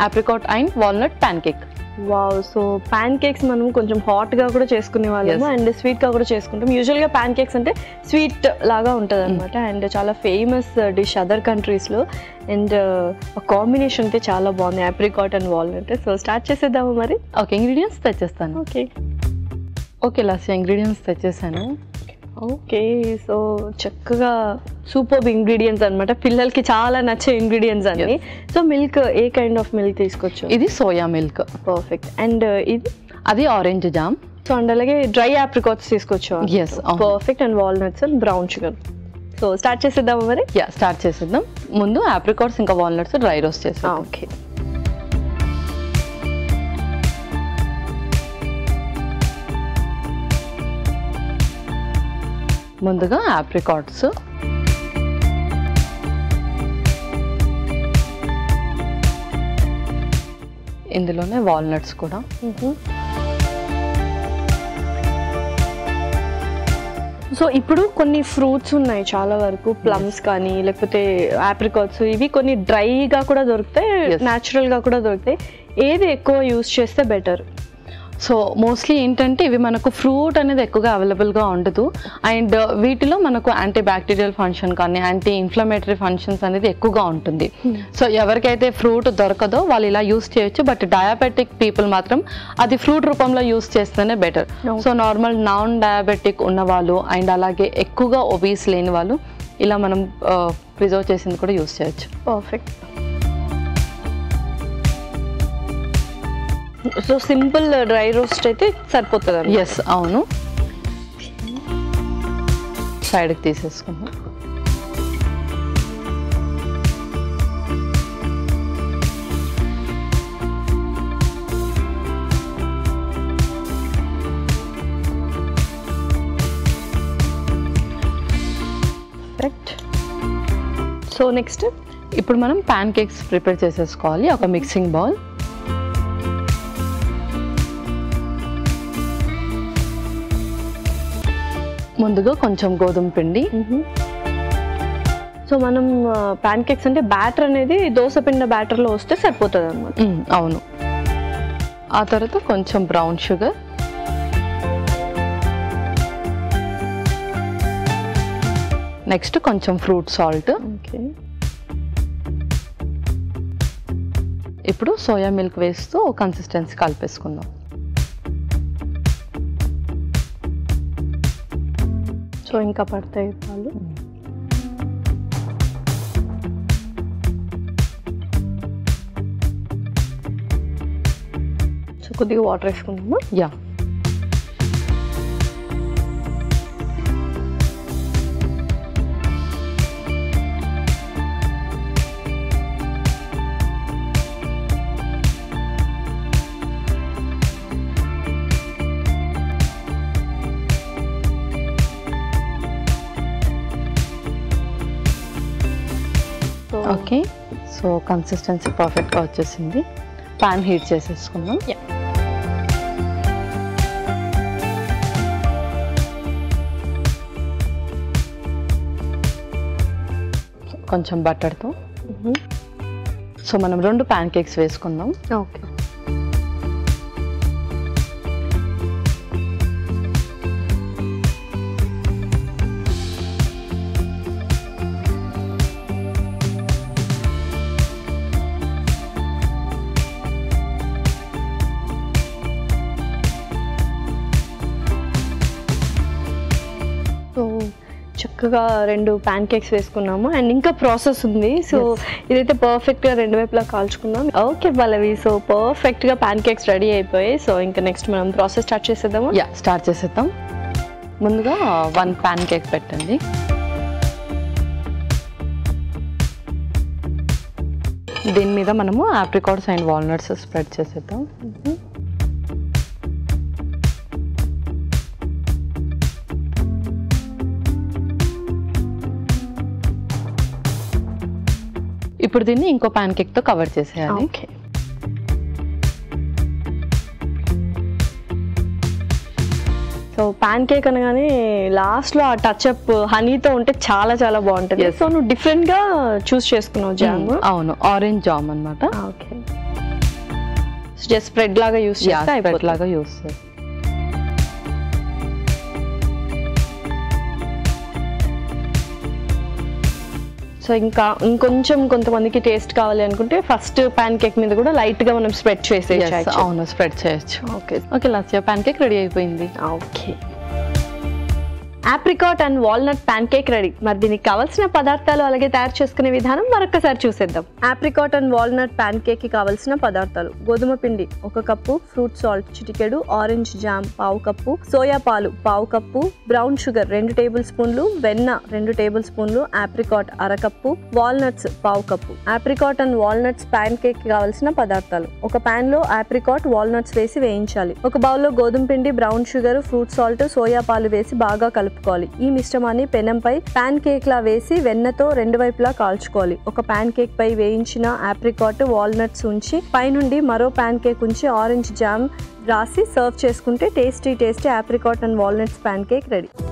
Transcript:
Apricot and walnut pan cake wow so pan cakes మనం కొంచెం hot గా కూడా చేసుకునే వాళ్ళము Yes. అండ్ స్వీట్ గా కూడా చేసుకుంటాం యూజువల్ గా ప్యాన్ కేక్స్ అంటే స్వీట్ లాగా ఉంటుంది అనమాట అండ్ చాలా ఫేమస్ డిష్ అదర్ కంట్రీస్ లో అండ్ కాంబినేషన్ అయితే చాలా బాగుంది apricot and walnut so start చేసేద్దాము మరి ఓకే ఇంగ్రీడియంట్స్ తెచ్చేస్తాను ఓకే ఓకే లాస్ట్ ఇంగ్రీడియంట్స్ తెచ్చేసాను ఓకే సో చక్కగా సూపర్ ఇంగ్రీడియంట్స్ అన్నమాట పిల్లలకి చాలా నచ్చే ఇంగ్రీడియంట్స్ అన్ని so milk a kind of milk తీసుకోవచ్చు ఇది సోయా మిల్క్ పర్ఫెక్ట్ అండ్ ఇది అది ఆరెంజ్ జామ్ సో అండ్ అలాగే డ్రై ఆప్రికాట్స్ తీసుకోవచ్చు Yes, అవును. Perfect and walnuts and brown sugar so start చేసేద్దాము మరి యా స్టార్ట్ చేసేద్దాం ముందు ఆప్రికాట్స్ ఇంకా వాల్నట్స్ డ్రై రోస్ట్ చేసాం ఓకే ముందుగా ఆప్రికాట్స్ ఇందులోనే వాల్నట్స్ కూడా సో ఇప్పుడు కొన్ని ఫ్రూట్స్ ఉన్నాయి చాలా వరకు ప్లమ్స్ కానీ లేకపోతే ఆప్రికాట్స్ ఇవి కొన్ని డ్రైగా కూడా దొరుకుతాయి Yes. natural గా కూడా దొరుకుతాయి ఏది ఎక్కువ యూస్ చేస్తే బెటర్ సో మోస్ట్లీ ఏంటంటే ఇవి మనకు ఫ్రూట్ అనేది ఎక్కువగా అవైలబుల్గా ఉండదు అండ్ వీటిలో మనకు యాంటీ బ్యాక్టీరియల్ ఫంక్షన్ కానీ యాంటీ ఇన్ఫ్లమేటరీ ఫంక్షన్స్ అనేది ఎక్కువగా ఉంటుంది సో ఎవరికైతే ఫ్రూట్ దొరకదో వాళ్ళు ఇలా యూస్ చేయొచ్చు బట్ డయాబెటిక్ పీపుల్ మాత్రం అది ఫ్రూట్ రూపంలో యూస్ చేస్తేనే better Okay. So normal non diabetic ఉన్న వాళ్ళు అండ్ అలాగే ఎక్కువగా ఒబీస్ లేని వాళ్ళు ఇలా మనం ప్రిజర్వ్ చేసింది కూడా యూస్ చేయొచ్చు perfect so simple dry roast అయితే సరిపోతుంది ఎస్ అవును సైడ్కి తీసేసుకున్నాం కరెక్ట్ సో నెక్స్ట్ ఇప్పుడు మనం ప్యాన్ కేక్స్ ప్రిపేర్ చేసేసుకోవాలి ఒక మిక్సింగ్ బౌల్ ముందుగా కొంచెం గోధుమ పిండి సో మనం ప్యాన్ కేక్స్ అంటే బ్యాటర్ అనేది దోశ పిండి బ్యాటర్లో వస్తే సరిపోతుంది అనమాట మ్, అవును ఆ తర్వాత కొంచెం బ్రౌన్ షుగర్ నెక్స్ట్ కొంచెం ఫ్రూట్ సాల్ట్ ఓకే ఇప్పుడు సోయా మిల్క్ వేస్తూ కన్సిస్టెన్సీ కలిపేసుకుందాం సో ఇంకా పడతాయి పాలు సో కొద్దిగా వాటర్ వేసుకుందామా ya so okay so consistency పర్ఫెక్ట్గా వచ్చేసింది పాన్ హీట్ చేసేసుకుందాం Yeah. కొంచెం బటర్తో సో మనం రెండు ప్యాన్ కేక్స్ వేసుకుందాం ఓకే సో చక్కగా రెండు ప్యాన్ కేక్స్ వేసుకున్నాము అండ్ ఇంకా ప్రాసెస్ ఉంది సో ఇదైతే పర్ఫెక్ట్గా రెండు వైపులా కాల్చుకున్నాం ఓకే పల్లవి సో పర్ఫెక్ట్గా ప్యాన్ కేక్స్ రెడీ అయిపోయాయి సో ఇంకా నెక్స్ట్ మనం ప్రాసెస్ స్టార్ట్ చేసేద్దాము యా స్టార్ట్ చేసేద్దాం ముందుగా వన్ ప్యాన్ కేక్ పెట్టండి దీని మీద మనము ఆప్రికాట్స్ అండ్ వాల్నట్స్ స్ప్రెడ్ చేసేద్దాం ఇప్పుడు దీన్ని ఇంకో ప్యాన్ కేక్ తో కవర్ చేసేయాలి ఓకే సో ప్యాన్ కేక్ అనగానే లాస్ట్ లో ఆ టచ్ అప్ హనీతో ఉంటే చాలా చాలా బాగుంటుంది Yes. సో నువ్వు డిఫరెంట్ గా చూస్ చేసుకున్నావు జామ్ అవును ఆరెంజ్ జామ్ అన్నమాట ఓకే జస్ట్ స్ప్రెడ్ లాగా యూస్ చేస్తే స్ప్రెడ్ అయిపోతుంది లాగా యూస్ సో ఇంకా ఇంకొంచెం కొంతమందికి టేస్ట్ కావాలి అనుకుంటే ఫస్ట్ పాన్ కేక్ మీద కూడా లైట్ గా మనం స్ప్రెడ్ చేసేయచ్చు అవును స్ప్రెడ్ చేయొచ్చు okay okay Lasya pan cake ready అయిపోయింది okay apricot and walnut pan cake ready మరి దీనికి కావాల్సిన పదార్థాలు అలాగే తయారు చేసుకునే విధానం మరొకసారి చూసేద్దాం apricot and walnut pan cake కి కావాల్సిన పదార్థాలు గోధుమ పిండి ఒక కప్పు ఫ్రూట్ సాల్ట్ చిటికెడు ఆరెంజ్ జామ్ పావు కప్పు సోయా పాలు పావు కప్పు బ్రౌన్ షుగర్ రెండు టేబుల్ స్పూన్లు వెన్న రెండు టేబుల్ స్పూన్లు ఆప్రికాట్ అరకప్పు వాల్నట్స్ పావు cup apricot and walnuts pan cake కి కావాల్సిన పదార్థాలు ఒక పాన్ లో ఆప్రికాట్ వాల్నట్స్ వేసి వేయించాలి ఒక బౌల్లో గోధుమ పిండి brown sugar fruit salt soya పాలు వేసి బాగా కలుపుకోవాలి ఈ మిశ్రమాన్ని పెనంపై పాన్ కేక్ లా వేసి వెన్నతో రెండు వైపులా కాల్చుకోవాలి ఒక పాన్ కేక్ పై వేయించిన ఆప్రికాట్ వాల్నట్స్ ఉంచి పైనుండి మరో పాన్ కేక్ ఉంచి ఆరెంజ్ జామ్ రాసి సర్వ్ చేసుకుంటే tasty tasty apricot and walnuts pan cake ready